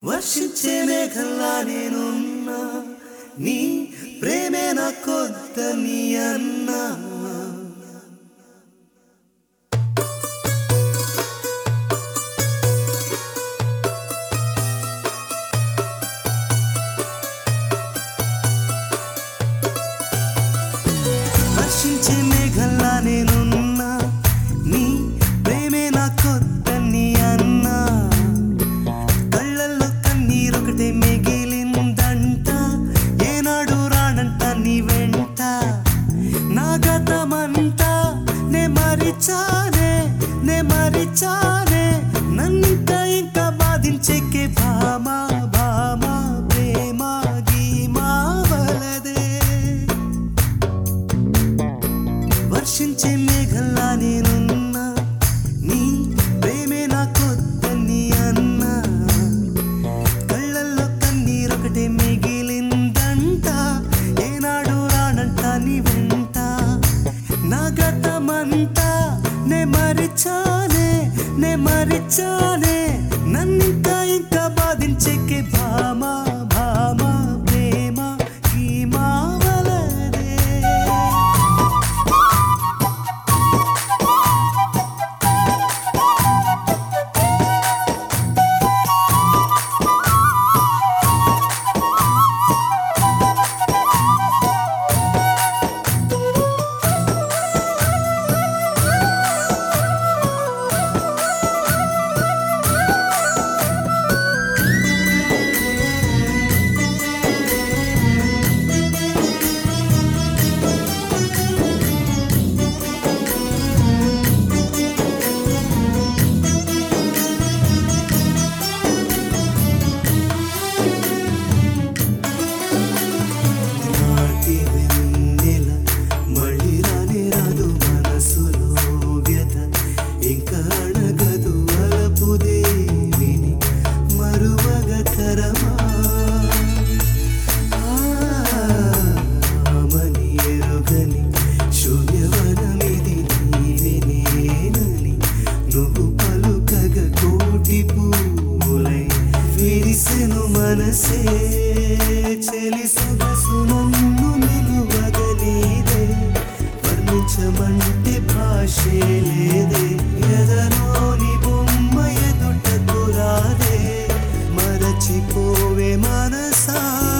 వర్షించే మేఘల్లా నేనున్నా నీ ప్రేమే నా కొద్దని అన్నా వర్షించే మేఘల్లా నేనున్నా నీ ప్రేమే నా కొద్దని అన్నా కళ్ళల్లో కన్నీరొకటే మిగిలిందంట ఏనాడు రానంట నీ వెంట నా గతమంతా నే మరిచానే నే మరిచానే నన్నింకా ఇంకా బాధించేకే భామా భామా ప్రేమ గీమా వలదే వర్షించే మేఘల్లా నేనున్నా నీ ప్రేమే నా కొద్దని అన్నా కళ్ళల్లో కన్నీరొకటే మిగిలిందంట ఏనాడు రానంట నీ వెంట నా గతమంతా నే మరిచానే నే మరిచానే నన్నింకా ఇంకా బాధించేకే భామా భామా ప్రేమ ఈ మావలదే నాటి వెన్నెల మళ్ళీ రానే రాదు మనసులో వ్యత ఇంకా అణగదు అలపు దేవిని మరువగ తరమా ఆమని ఎరుగని శూన్యవనమిది నీవే నేనని నువ్వు పలుకగ కోటి పూలై విరిసెను మనసే చెలి సొగసు నన్ను నిలువగలీదే వర్ణించమంటే భాషే లేదే ఎదలోని బొమ్మ ఎదుటకు రాదే మరచిపోవే మనసా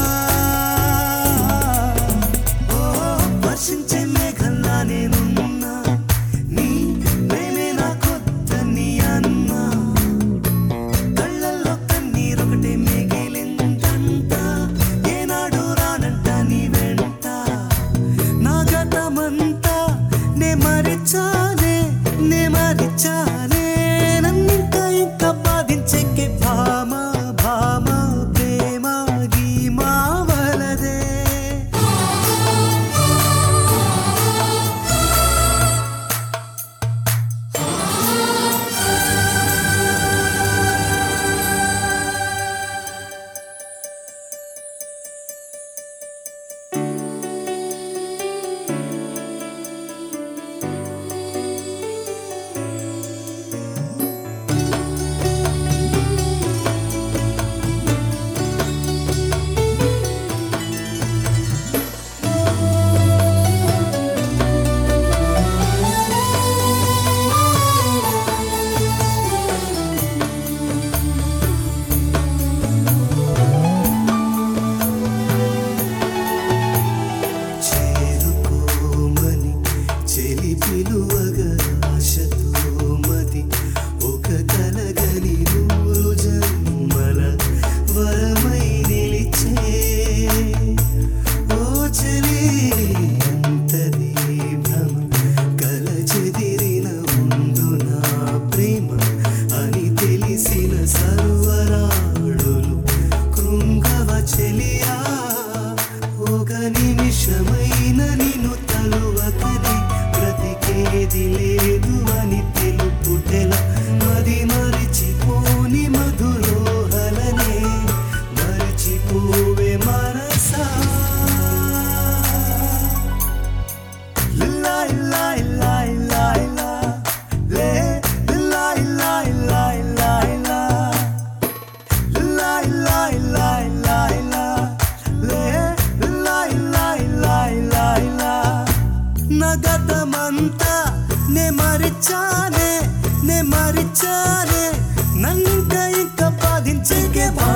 ఓ వర్షించే మేఘల్లా నేనున్నా నీ ప్రేమే నా కొద్దని అన్నా కళ్ళల్లో కన్నీరొకటే మిగిలిందంట ఏనాడు రానంట నీ వెంట నా గతమంతా నే మరిచానే నే మరిచానే చెకే